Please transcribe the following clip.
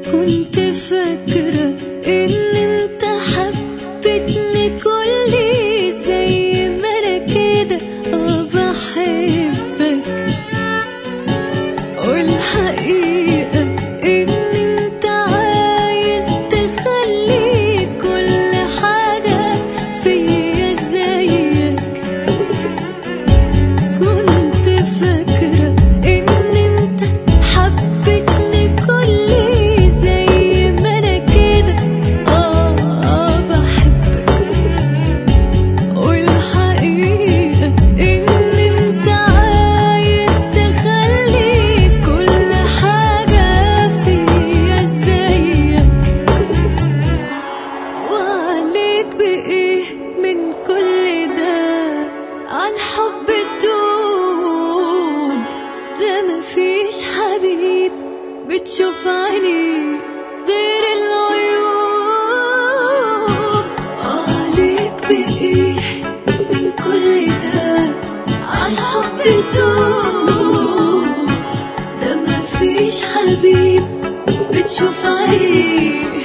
كنت فاكرة إن أنت حبيتني كلي زي ما أنا كده آه بحبك والحقيقة إن أنت عايز تخلي كل حاجة فيا زيك كنت فاكرة إن أنت حبيتني كلي زي ما أنا كده آه آه بحبك والحقيقة إن أنت عايز تخلي كل حاجة فيا زيك وعليك بإيه من كل ده عن حب الدوب ده مفيش حبيب بتشوف عيني غير العيوب عليك بإيه من كل ده عن حب الدوب ده مفيش حبيب بتشوف عيني